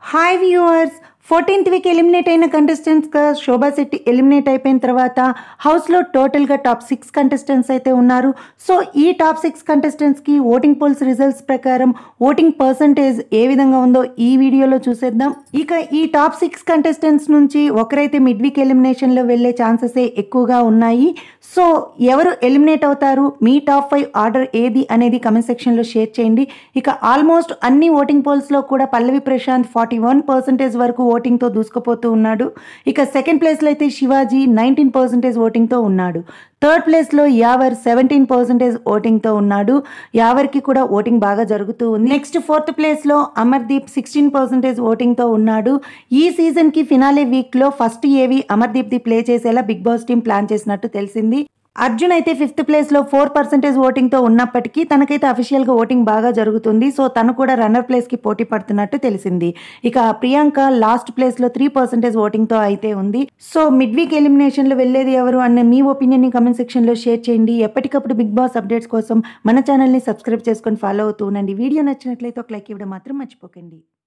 hi viewers fourteenth week eliminate అయిన కంటెస్టెంట్స్గా శోభా Shetty eliminate అయిపోయిన తర్వాత హౌస్లో టోటల్గా టాప్ సిక్స్ కంటెస్టెంట్స్ అయితే ఉన్నారు సో ఈ టాప్ సిక్స్ కంటెస్టెంట్స్కి ఓటింగ్ పోల్స్ రిజల్ట్స్ ప్రకారం ఓటింగ్ పర్సంటేజ్ ఏ విధంగా ఉందో ఈ వీడియోలో చూసేద్దాం ఇక ఈ టాప్ సిక్స్ కంటెస్టెంట్స్ నుంచి ఒకరైతే మిడ్ వీక్ ఎలిమినేషన్లో వెళ్ళే ఛాన్సెస్ ఎక్కువగా ఉన్నాయి సో ఎవరు ఎలిమినేట్ అవుతారు మీ టాప్ ఫైవ్ ఆర్డర్ ఏది అనేది కమెంట్ సెక్షన్లో షేర్ చేయండి ఇక ఆల్మోస్ట్ అన్ని ఓటింగ్ పోల్స్లో కూడా Pallavi Prashanth forty one percentage వరకు ఓటింగ్తో దూసుకుపోతూ ఉన్నాడు ఇక సెకండ్ ప్లేస్లో అయితే శివాజీ నైన్టీన్ పర్సెంటేజ్ ఓటింగ్తో ఉన్నాడు థర్డ్ ప్లేస్లో యావర్ సెవెంటీన్ పర్సెంటేజ్ ఓటింగ్తో ఉన్నాడు యావర్కి కూడా ఓటింగ్ బాగా జరుగుతూ ఉంది నెక్స్ట్ ఫోర్త్ ప్లేస్లో అమర్దీప్ సిక్స్టీన్ పర్సెంటేజ్ ఓటింగ్తో ఉన్నాడు ఈ సీజన్కి ఫినాలే వీక్లో ఫస్ట్ ఏవి అమర్దీప్ది ప్లే చేసేలా బిగ్ బాస్ టీం ప్లాన్ చేసినట్టు తెలిసింది అర్జున్ అయితే ఫిఫ్త్ ప్లేస్లో ఫోర్ పర్సెంటేజ్ ఓటింగ్తో ఉన్నప్పటికీ తనకైతే అఫీషియల్గా ఓటింగ్ బాగా జరుగుతుంది సో తను కూడా రన్నర్ ప్లేస్కి పోటీ పడుతున్నట్టు తెలిసింది ఇక ప్రియాంక లాస్ట్ ప్లేస్లో త్రీ పర్సెంటేజ్ ఓటింగ్తో అయితే ఉంది సో మిడ్ వీక్ ఎలిమినేషన్లో వెళ్ళేది ఎవరు అన్న మీ ఒపీనియన్ని కమెంట్ సెక్షన్లో షేర్ చేయండి ఎప్పటికప్పుడు బిగ్ బాస్ అప్డేట్స్ కోసం మన ఛానల్ని సబ్స్క్రైబ్ చేసుకొని ఫాలో అవుతూ ఉండండి వీడియో నచ్చినట్లయితే ఒక లైక్ ఇవ్వడం మాత్రం మర్చిపోకండి